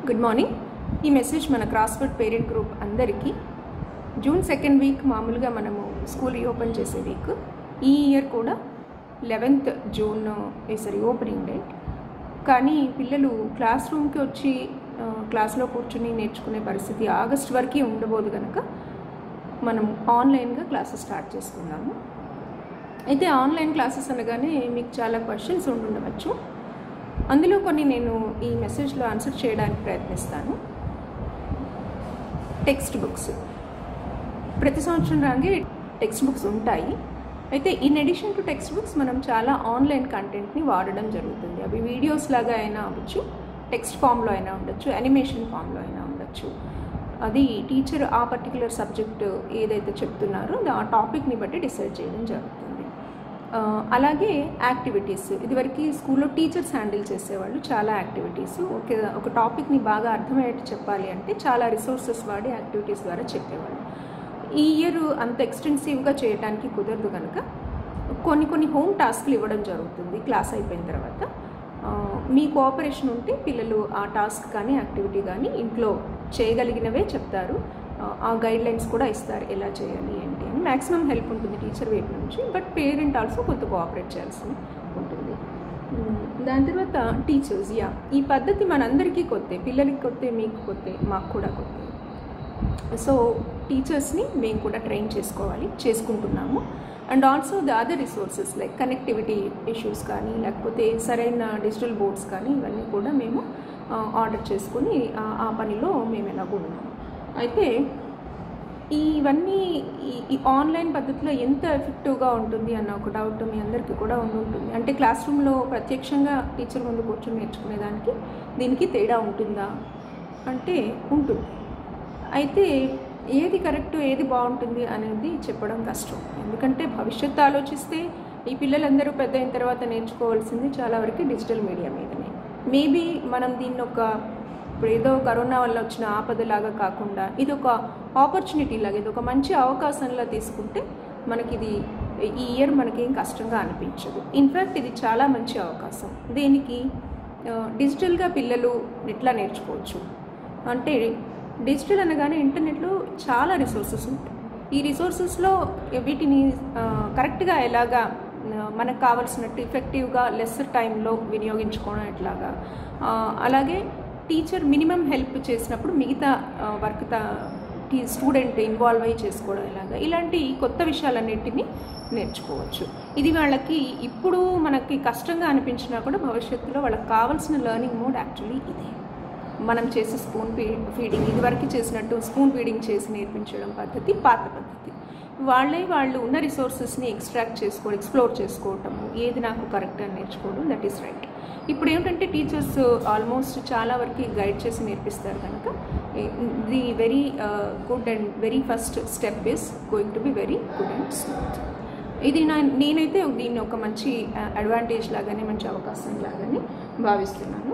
good morning ఈ message మన crossword parent group అందరికీ జూన్ సెకండ్ వీక్ మామూలుగా మనము స్కూల్ రీఓపెన్ చేసే వీక్ ఈ ఇయర్ కూడా eleventh June is reopening date కానీ పిల్లలు క్లాస్ రూమ్కి వచ్చి ఆ, క్లాస్లో కూర్చుని నేర్చుకునే పరిస్థితి ఆగస్ట్ వరకు ఉండబోదు కనుక మనం ఆన్లైన్గా క్లాసెస్ స్టార్ట్ చేసుకున్నాము అయితే ఆన్లైన్ క్లాసెస్ అనగానే మీకు చాలా క్వశ్చన్స్ ఉండుండవచ్చు అందులో కొన్ని నేను ఈ మెసేజ్లో ఆన్సర్ చేయడానికి ప్రయత్నిస్తాను టెక్స్ట్ బుక్స్ ప్రతి సంవత్సరం రాగే టెక్స్ట్ బుక్స్ ఉంటాయి అయితే in addition to textbooks మనం చాలా ఆన్లైన్ కంటెంట్ని వాడడం జరుగుతుంది అవి వీడియోస్ లాగా అయినా అవ్వచ్చు టెక్స్ట్ ఫామ్లో అయినా ఉండొచ్చు యానిమేషన్ ఫామ్లో అయినా ఉండొచ్చు అది టీచర్ ఆ పర్టికులర్ సబ్జెక్ట్ ఏదైతే చెప్తున్నారో ఆ టాపిక్ని బట్టి డిసైడ్ చేయడం జరుగుతుంది ఆ, అలాగే యాక్టివిటీస్ ఇదివరకు స్కూల్లో టీచర్స్ హ్యాండిల్ చేసేవాళ్ళు చాలా యాక్టివిటీస్ ఒక ఒక టాపిక్ని బాగా అర్థమయ్యేట్టు చెప్పాలి అంటే చాలా రిసోర్సెస్ వాడి యాక్టివిటీస్ ద్వారా చెప్పేవాళ్ళు ఈ ఇయర్ అంత ఎక్స్టెన్సివ్గా చేయడానికి కుదరదు కనుక కొన్ని కొన్ని హోమ్ టాస్క్లు ఇవ్వడం జరుగుతుంది క్లాస్ అయిపోయిన తర్వాత ఆ, మీ కోఆపరేషన్ ఉంటే పిల్లలు ఆ టాస్క్ కానీ యాక్టివిటీ కానీ ఇంట్లో చేయగలిగినవే చెప్తారు ఆ, ఆ గైడ్ లైన్స్ కూడా ఇస్తారు ఎలా చేయాలి ఏంటి అని మ్యాక్సిమం హెల్ప్ ఉంటుంది టీచర్ వైపు నుంచి బట్ పేరెంట్ ఆల్సో కొంత కోఆపరేట్ చేయాల్సి ఉంటుంది మ్, దాని తర్వాత టీచర్స్ యా ఈ పద్ధతి మనందరికీ కొత్తే పిల్లలకి కొత్తే మీకు కొత్తే మాకు కూడా కొత్తే సో టీచర్స్ని మేము కూడా ట్రైన్ చేసుకోవాలి చేసుకుంటున్నాము and also the other resources like connectivity issues కానీ లేకపోతే సరైన డిజిటల్ బోర్డ్స్ కానీ ఇవన్నీ కూడా మేము ఆర్డర్ చేసుకుని ఆ- ఆ పనిలో మేము ఎలాగో ఉన్నాము అయితే ఇవన్నీ ఈ- ఈ ఆన్లైన్ పద్ధతిలో ఎంత ఎఫెక్టివ్గా ఉంటుంది అన్న ఒక డౌట్ మీ అందరికీ కూడా ఉండి ఉంటుంది అంటే క్లాస్ రూమ్లో ప్రత్యక్షంగా టీచర్ ముందు కూర్చొని నేర్చుకునేదానికి దీనికి తేడా ఉంటుందా అంటే ఉంటుంది అయితే ఏది కరెక్ట్ ఏది బాగుంటుంది అనేది చెప్పడం కష్టం ఎందుకంటే భవిష్యత్తు ఆలోచిస్తే ఈ పిల్లలందరూ పెద్ద అయిన తర్వాత నేర్చుకోవాల్సింది చాలా వరకు డిజిటల్ మీడియా మీదనే మేబీ మనం దీన్ని ఒక ఇప్పుడు ఏదో కరోనా వల్ల వచ్చిన ఆపదలాగా కాకుండా ఇది ఒక ఆపర్చునిటీ లాగా ఇది ఒక మంచి అవకాశంలా తీసుకుంటే మనకి ఇది ఈ ఇయర్ మనకేం కష్టంగా అనిపించదు ఇన్ఫ్యాక్ట్ ఇది చాలా మంచి అవకాశం దేనికి ఆ, డిజిటల్గా పిల్లలు ఎట్లా నేర్చుకోవచ్చు అంటే డిజిటల్ అనగానే ఇంటర్నెట్లో చాలా రిసోర్సెస్ ఉంటాయి ఈ రిసోర్సెస్లో వీటిని ఆ, కరెక్ట్గా ఎలాగా ఆ, మనకు కావాల్సినట్టు ఎఫెక్టివ్గా లెస్సర్ టైంలో వినియోగించుకోవడం ఎట్లాగా ఆ, అలాగే టీచర్ మినిమం హెల్ప్ చేసినప్పుడు మిగతా వర్క్ టీ స్టూడెంట్ ఇన్వాల్వ్ అయ్యి చేసుకోవడం ఎలాగా ఇలాంటి కొత్త విషయాలన్నింటినీ నేర్చుకోవచ్చు ఇది వాళ్ళకి ఇప్పుడు మనకి కష్టంగా అనిపించినా కూడా భవిష్యత్తులో వాళ్ళకి కావాల్సిన లెర్నింగ్ మోడ్ యాక్చువల్లీ ఇదే మనం చేసే స్పూన్ ఫీ ఫీడింగ్ ఇదివరకు చేసినట్టు స్పూన్ ఫీడింగ్ చేసి నేర్పించడం పద్ధతి పాత పద్ధతి వాళ్ళే వాళ్ళు ఉన్న రిసోర్సెస్ని ఎక్స్ట్రాక్ట్ చేసుకో ఎక్స్ప్లోర్ చేసుకోవటము ఏది నాకు కరెక్ట్ అని నేర్చుకోవడం దట్ ఈస్ రైట్ ఇప్పుడు ఏమిటంటే టీచర్స్ ఆల్మోస్ట్ చాలా వరకు గైడ్ చేసి నేర్పిస్తారు కనుక the very good and very first step is going to be very good and smooth ఇది నా నేనైతే దీన్ని ఒక మంచి అడ్వాంటేజ్ లాగానే మంచి అవకాశం లాగానే భావిస్తున్నాను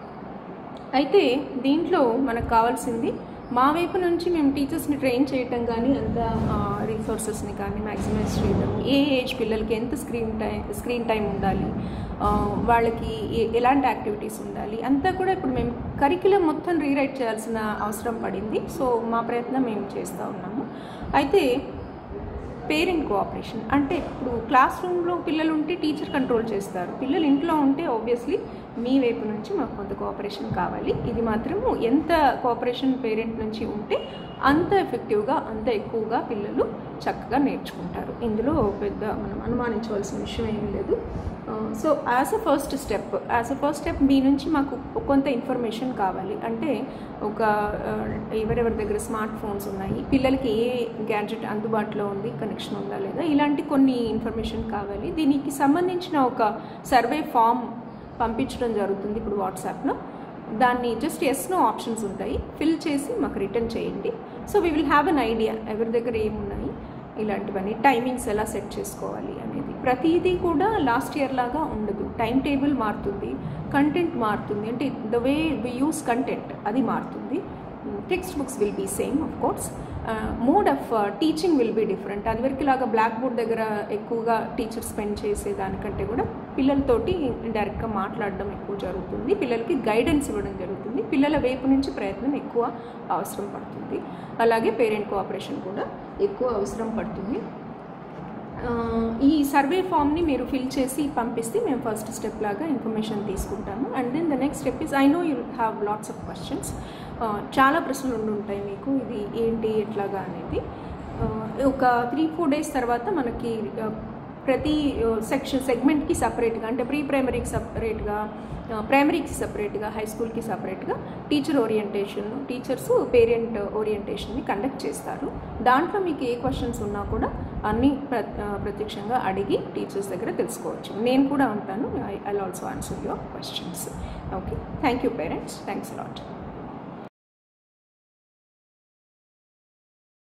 అయితే దీంట్లో మనకు కావాల్సింది మా వైపు నుంచి మేము టీచర్స్ని ట్రైన్ చేయటం కానీ అంత రిసోర్సెస్ని కానీ మ్యాక్సిమైజ్ చేయడం ఏ ఏజ్ పిల్లలకి ఎంత స్క్రీన్ టైం స్క్రీన్ టైం ఉండాలి ఆ, వాళ్ళకి ఏ- ఎలాంటి యాక్టివిటీస్ ఉండాలి అంతా కూడా ఇప్పుడు మేము కరికులం మొత్తం రీరైట్ చేయాల్సిన అవసరం పడింది సో మా ప్రయత్నం మేము చేస్తూ ఉన్నాము అయితే పేరెంట్ కోఆపరేషన్ అంటే ఇప్పుడు క్లాస్ రూమ్లో పిల్లలు ఉంటే టీచర్ కంట్రోల్ చేస్తారు పిల్లలు ఇంట్లో ఉంటే ఆబ్వియస్లీ మీ వైపు నుంచి మాకు కొంత కోఆపరేషన్ కావాలి ఇది మాత్రము ఎంత కోఆపరేషన్ పేరెంట్ నుంచి ఉంటే అంత ఎఫెక్టివ్గా అంత ఎక్కువగా పిల్లలు చక్కగా నేర్చుకుంటారు ఇందులో పెద్ద మనం అనుమానించవలసిన విషయం ఏమీ లేదు so as a first step as a first step మీ నుంచి మాకు కొంత ఇన్ఫర్మేషన్ కావాలి అంటే ఒక ఆ, ఎవరెవరి దగ్గర స్మార్ట్ ఫోన్స్ ఉన్నాయి పిల్లలకి ఏ గ్యాడ్జెట్ అందుబాటులో ఉంది కనెక్షన్ ఉందా లేదా ఇలాంటి కొన్ని ఇన్ఫర్మేషన్ కావాలి దీనికి సంబంధించిన ఒక సర్వే ఫామ్ పంపించడం జరుగుతుంది ఇప్పుడు వాట్సాప్లో దాన్ని జస్ట్ ఎస్ నో ఆప్షన్స్ ఉంటాయి ఫిల్ చేసి మాకు రిటర్న్ చేయండి so we will have an idea ఎవరి దగ్గర ఏమున్నాయి ఇలాంటివన్నీ టైమింగ్స్ ఎలా సెట్ చేసుకోవాలి అనేది ప్రతిదీ కూడా లాస్ట్ ఇయర్ లాగా ఉండదు టైం టేబుల్ మారుతుంది కంటెంట్ మారుతుంది అంటే the way we use content అది మారుతుంది textbooks will be same of course mode of teaching will be different అది వరకు ఇలాగా బ్లాక్ బోర్డ్ దగ్గర ఎక్కువగా టీచర్ స్పెండ్ చేసే దానికంటే కూడా పిల్లలతోటి డైరెక్ట్గా మాట్లాడడం ఎక్కువ జరుగుతుంది పిల్లలకి గైడెన్స్ ఇవ్వడం జరుగుతుంది పిల్లల వైపు నుంచి ప్రయత్నం ఎక్కువ అవసరం పడుతుంది అలాగే పేరెంట్ కోఆపరేషన్ కూడా ఎక్కువ అవసరం పడుతుంది ఆ, ఈ సర్వే ఫామ్ని మీరు ఫిల్ చేసి పంపిస్తే మేము ఫస్ట్ స్టెప్ లాగా ఇన్ఫర్మేషన్ తీసుకుంటాము and then the next step is I know you have lots of questions చాలా ప్రశ్నలు ఉండి ఉంటాయి మీకు ఇది ఏంటి ఎట్లాగా అనేది ఆ, ఒక త్రీ ఫోర్ డేస్ తర్వాత మనకి ఆ, ప్రతి సెక్షన్ సెగ్మెంట్కి సపరేట్గా అంటే ప్రీ ప్రైమరీకి సపరేట్గా ప్రైమరీకి సపరేట్గా హై స్కూల్కి సపరేట్గా టీచర్ ఓరియంటేషన్ టీచర్స్ పేరెంట్ ఓరియంటేషన్ని కండక్ట్ చేస్తారు దాంట్లో మీకు ఏ క్వశ్చన్స్ ఉన్నా కూడా అన్నీ ప్ర ప్రత్యక్షంగా అడిగి టీచర్స్ దగ్గర తెలుసుకోవచ్చు నేను కూడా ఉంటాను I I also answer your questions okay thank you parents thanks lot